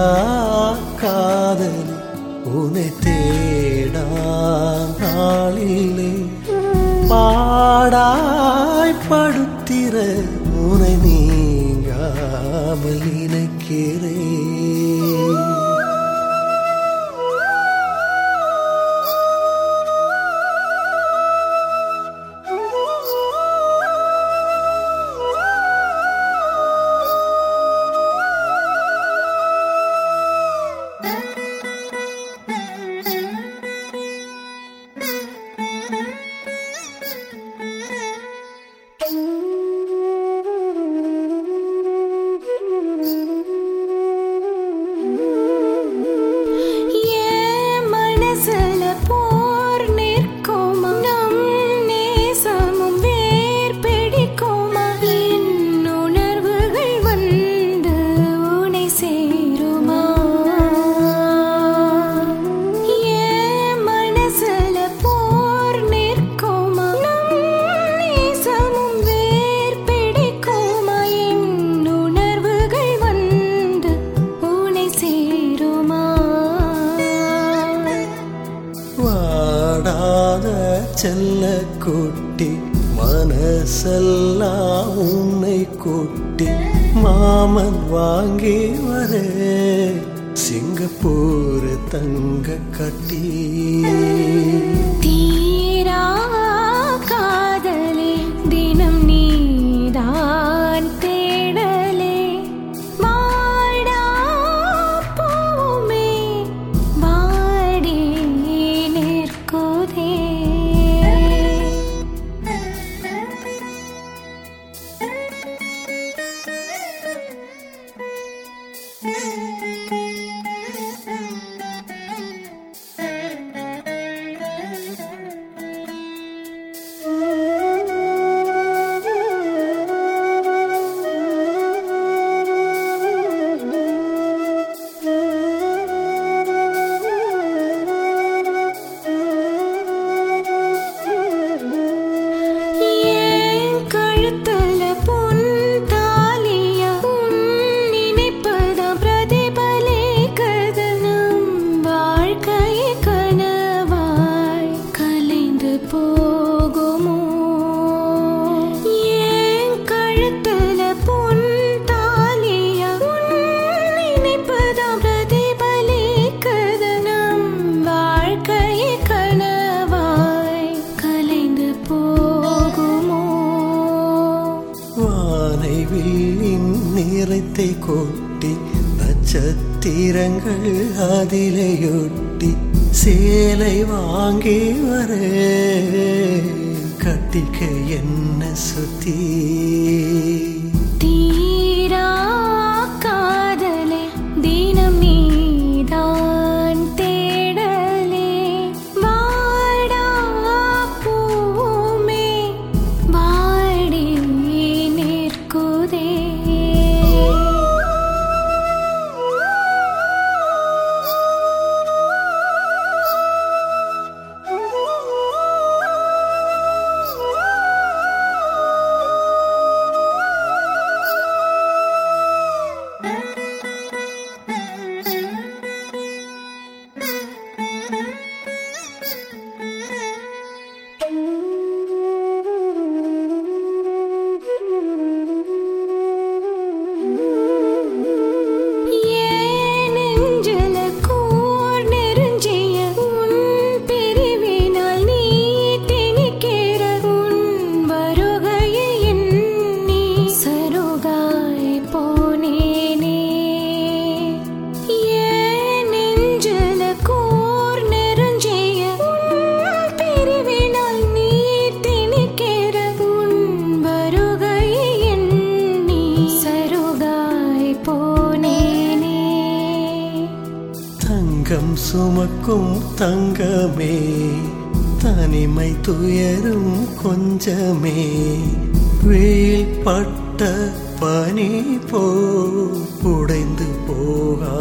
காதல் உன்னை தேடா நாளிலே பாடாய் படுத்திர உனை நீங்காமல் நினைக்கிறேன் என் மனசுல போர் நிற்குமா நம் நேசமும் வேர் பிடிக்குமா என் உணர்வுகள் வந்து உனை சேருமா என் மனசுல போர் நிற்குமா நம் நேசமும் வேர் பிடிக்குமா என் உணர்வுகள் வந்து உனை சேருமா வாடாத செல்ல குட்டி மனசெல்லாம் உன்னை கூட்டி மாமன் வாங்கி வர சிங்கப்பூர் தங்க கட்டி தீரா காதலே தினம் நீதான் தேடலே வாடா பூமே வாடி நிற்குதே என் கழுத்துல பொன் தாலியா உன் நினைப்பதான் பிரதிபலிக்குது நம் வாழ்க்கை கனவாய் கலைந்து போகுமோ என் கழுத்துல பொன் தாலியா உன் நினைப்பதான் பிரதிபலிக்குது நம் வாழ்க்கை கனவாய் கலைந்து போகுமோ வானை வில்லின் நிறத்தை கொட்டி நட்சத்திரங்கள் அதிலையொட்டி சேலை வாங்கி வர கட்டிக்க என்ன சுத்தி தீரா காதலே தினம் நீதான் தேடலே வாடா பூமே வாடி நிற்குதே ஏன் நெஞ்சில கூர் நெருஞ்சிய உன் பிரிவினால் நீ திணிக்கிற உன் வருகையை எண்ணி சருகாய் போனேனே ஏன் நெஞ்சில கூர் நெருஞ்சிய உன் பிரிவினால் நீ திணிக்கிற உன் வருகையை எண்ணி சருகாய் போனேனே தங்கம் சுமக்கும் தங்கமே தனிமை துயரும் கொஞ்சமே வெயில் பட்ட பனி போ உடைந்து போகா